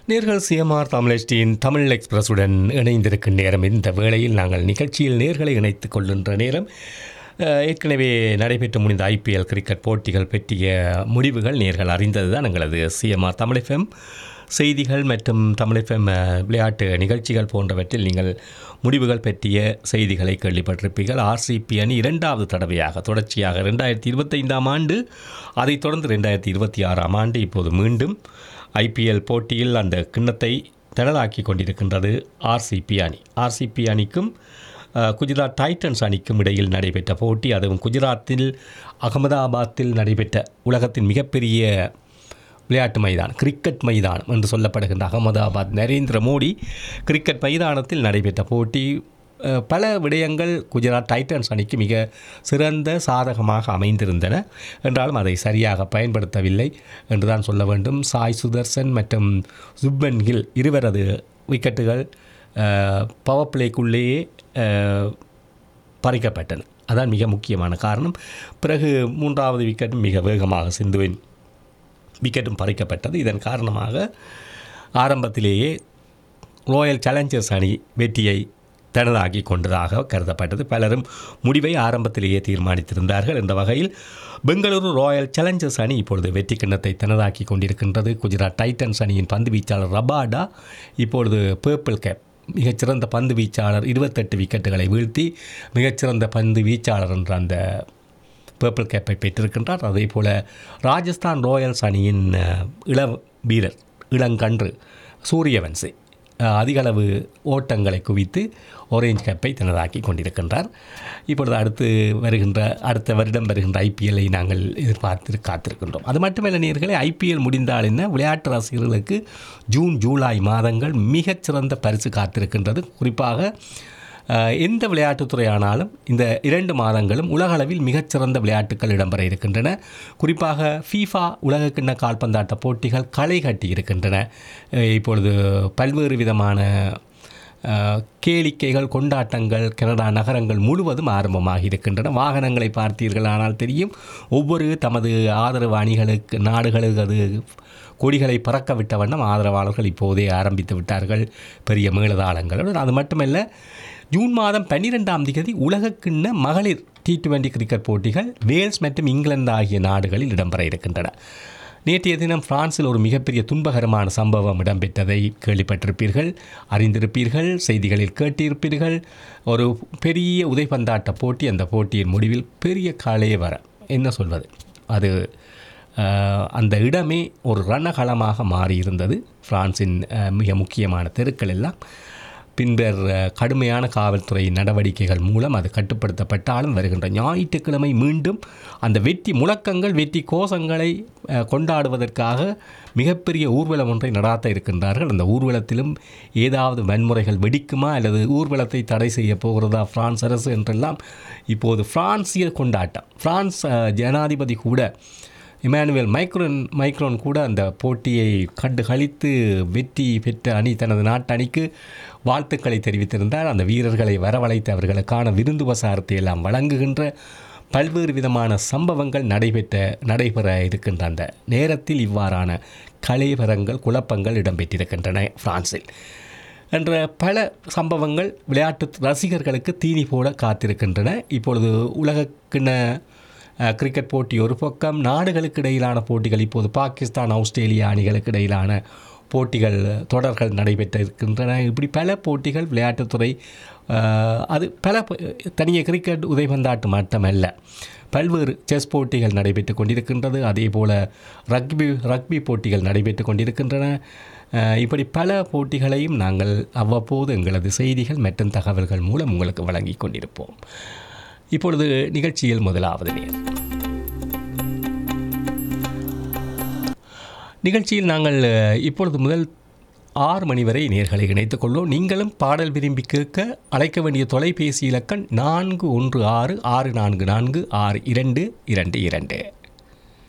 நேர்கள் சிஎம்ஆர் தமிழஸ்டியின் தமிழ் எக்ஸ்பிரஸுடன் இணைந்திருக்கும் நேரம் இந்த வேளையில் நாங்கள் நிகழ்ச்சியில் நேர்களை இணைத்துக் கொள்கின்ற நேரம் அஹ், ஏற்கனவே நடைபெற்று முடிந்த ஐபிஎல் கிரிக்கெட் போட்டிகள் பற்றிய முடிவுகள் நேர்கள் அறிந்தது தான் எங்களது சிஎம்ஆர் தமிழ் எஃப்எம் செய்திகள் மற்றும் தமிழ் எஃப்எம் விளையாட்டு நிகழ்ச்சிகள் போன்றவற்றில் நீங்கள் முடிவுகள் பற்றிய செய்திகளை கேள்விப்பட்டிருப்பீர்கள் ஆர்சிபி அணி இரண்டாவது தடவையாக தொடர்ச்சியாக ரெண்டாயிரத்தி இருபத்தைந்தாம் ஆண்டு அதைத் தொடர்ந்து ரெண்டாயிரத்தி இருபத்தி ஆறாம் ஆண்டு இப்போது மீண்டும் ஐபிஎல் போட்டியில் அந்த கிண்ணத்தை திரளாக்கி கொண்டிருக்கின்றது ஆர்சிபி அணி ஆர்சிபி அணிக்கும் அஹ், குஜராத் டைட்டன்ஸ் அணிக்கும் இடையில் நடைபெற்ற போட்டி அதுவும் குஜராத்தில் அகமதாபாத்தில் நடைபெற்ற உலகத்தின் மிகப்பெரிய விளையாட்டு மைதானம் கிரிக்கெட் மைதானம் என்று சொல்லப்படுகின்ற அகமதாபாத் நரேந்திர மோடி கிரிக்கெட் மைதானத்தில் நடைபெற்ற போட்டி அஹ், பல விடயங்கள் குஜராத் டைட்டன்ஸ் அணிக்கு மிக சிறந்த சாதகமாக அமைந்திருந்தன என்றாலும் அதை சரியாக பயன்படுத்தவில்லை என்று தான் சொல்ல வேண்டும் சாய் சுதர்சன் மற்றும் சுப்பன் கில் இருவரது விக்கெட்டுகள் பவர் பிளேக்குள்ளேயே அஹ், பறிக்கப்பட்டன அதான் மிக முக்கியமான காரணம் பிறகு மூன்றாவது விக்கெட்டும் மிக வேகமாக சிந்துவின் விக்கெட்டும் பறிக்கப்பட்டது இதன் காரணமாக ஆரம்பத்திலேயே ராயல் சேலஞ்சர்ஸ் அணி வெற்றியை தனதாக்கி கொண்டதாக கருதப்பட்டது பலரும் முடிவை ஆரம்பத்திலேயே தீர்மானித்திருந்தார்கள் என்ற வகையில் பெங்களூரு ராயல் சேலஞ்சர்ஸ் அணி இப்பொழுது வெற்றி கிண்ணத்தை தனதாக்கி கொண்டிருக்கின்றது குஜராத் டைட்டன்ஸ் அணியின் பந்து வீச்சாளர் ரபாடா இப்பொழுது பேர்பிள் கேப் மிகச்சிறந்த பந்து வீச்சாளர் இருபத்தெட்டு விக்கெட்டுகளை வீழ்த்தி மிகச்சிறந்த பந்து வீச்சாளர் என்ற அந்த பர்பிள் கேப்பை பெற்றிருக்கின்றார் அதே போல் ராஜஸ்தான் ராயல்ஸ் அணியின் அஹ், இள வீரர் இளங்கன்று சூரியவன்சி அஹ், அதிகளவு ஓட்டங்களை குவித்து ஆரஞ்ச் கேப்பை தனதாக்கி கொண்டிருக்கின்றார் இப்பொழுது அடுத்து வருகின்ற அடுத்த வருடம் வருகின்ற ஐபிஎல்லை நாங்கள் எதிர்பார்த்து காத்திருக்கின்றோம் அது மட்டுமல்ல நேர்களே ஐபிஎல் முடிந்தால் என்ன விளையாட்டு ரசிகர்களுக்கு ஜூன் ஜூலை மாதங்கள் மிகச்சிறந்த பரிசு காத்திருக்கின்றது குறிப்பாக அஹ், எந்த விளையாட்டுத்துறை ஆனாலும் இந்த இரண்டு மாதங்களும் உலகளவில் மிகச்சிறந்த விளையாட்டுகள் இடம்பெற இருக்கின்றன குறிப்பாக ஃபீஃபா உலகக்கிண்ண கால்பந்தாட்ட போட்டிகள் களை கட்டி இருக்கின்றன அஹ், இப்பொழுது பல்வேறு விதமான அஹ், கேளிக்கைகள் கொண்டாட்டங்கள் கனடா நகரங்கள் முழுவதும் ஆரம்பமாகி இருக்கின்றன வாகனங்களை பார்த்தீர்களானால் தெரியும் ஒவ்வொரு தமது ஆதரவு அணிகளுக்கு நாடுகளுக்கு அது கொடிகளை பறக்க விட்ட வண்ணம் ஆதரவாளர்கள் இப்போதே ஆரம்பித்து விட்டார்கள் பெரிய மேளதாளங்களுடன் அது மட்டுமல்ல ஜூன் மாதம் பன்னிரெண்டாம் தேதி உலகக்கிண்ண மகளிர் டி டுவெண்டி கிரிக்கெட் போட்டிகள் வேல்ஸ் மற்றும் இங்கிலாந்து ஆகிய நாடுகளில் இடம்பெற இருக்கின்றன நேற்றைய தினம் பிரான்சில் ஒரு மிகப்பெரிய துன்பகரமான சம்பவம் இடம்பெற்றதை கேள்விப்பட்டிருப்பீர்கள் அறிந்திருப்பீர்கள் செய்திகளில் கேட்டிருப்பீர்கள் ஒரு பெரிய உதைபந்தாட்ட போட்டி அந்த போட்டியின் முடிவில் பெரிய கலைவர என்ன சொல்வது அது அஹ், அந்த இடமே ஒரு ரணகளமாக மாறியிருந்தது பிரான்சின் அஹ், மிக முக்கியமான தெருக்கள் எல்லாம் பின்னர் அஹ், கடுமையான காவல்துறை நடவடிக்கைகள் மூலம் அது கட்டுப்படுத்தப்பட்டாலும் வருகின்ற ஞாயிற்றுக்கிழமை மீண்டும் அந்த வெற்றி முழக்கங்கள் வெற்றி கோஷங்களை அஹ், கொண்டாடுவதற்காக மிகப்பெரிய ஊர்வலம் ஒன்றை நடாத்த இருக்கின்றார்கள் அந்த ஊர்வலத்திலும் ஏதாவது வன்முறைகள் வெடிக்குமா அல்லது ஊர்வலத்தை தடை செய்ய போகிறதா பிரான்ஸ் அரசு என்றெல்லாம் இப்போது பிரான்சிய கொண்டாட்டம் பிரான்ஸ் அஹ், ஜனாதிபதி கூட இமானுவேல் மைக்ரோன் மைக்ரோன் கூட அந்த போட்டியை கண்டு கழித்து வெற்றி பெற்ற அணி தனது நாட்டு அணிக்கு வாழ்த்துக்களை தெரிவித்திருந்தார் அந்த வீரர்களை வரவழைத்து அவர்களுக்கான விருந்து உபசாரத்தை எல்லாம் வழங்குகின்ற பல்வேறு விதமான சம்பவங்கள் நடைபெற்ற நடைபெற இருக்கின்ற அந்த நேரத்தில் இவ்வாறான கலைவரங்கள் குழப்பங்கள் இடம்பெற்றிருக்கின்றன பிரான்சில் என்ற பல சம்பவங்கள் விளையாட்டு ரசிகர்களுக்கு தீனி போட காத்திருக்கின்றன இப்பொழுது உலகக்கிண அஹ், கிரிக்கெட் போட்டி ஒரு பக்கம் நாடுகளுக்கு இடையிலான போட்டிகள் இப்போது பாகிஸ்தான் ஆஸ்திரேலியா அணிகளுக்கு இடையிலான போட்டிகள் தொடர்கள் நடைபெற்ற இருக்கின்றன இப்படி பல போட்டிகள் விளையாட்டுத்துறை அஹ், அது பல ப- தனிய கிரிக்கெட் உதைபந்தாட்டு மட்டுமல்ல பல்வேறு செஸ் போட்டிகள் நடைபெற்று கொண்டிருக்கின்றது அதே போல் ரக்பி ரக்பி போட்டிகள் நடைபெற்று கொண்டிருக்கின்றன அஹ், இப்படி பல போட்டிகளையும் நாங்கள் அவ்வப்போது எங்களது செய்திகள் மற்றும் தகவல்கள் மூலம் உங்களுக்கு வழங்கிக் கொண்டிருப்போம் இப்பொழுது நிகழ்ச்சியில் முதலாவது நேர் நிகழ்ச்சியில் நாங்கள் அஹ், இப்பொழுது முதல் ஆறு மணி வரை நேர்களை இணைத்துக் கொள்வோம் நீங்களும் பாடல் விரும்பி கேட்க அழைக்க வேண்டிய தொலைபேசி இலக்கண் நான்கு ஒன்று ஆறு ஆறு நான்கு நான்கு ஆறு இரண்டு இரண்டு இரண்டு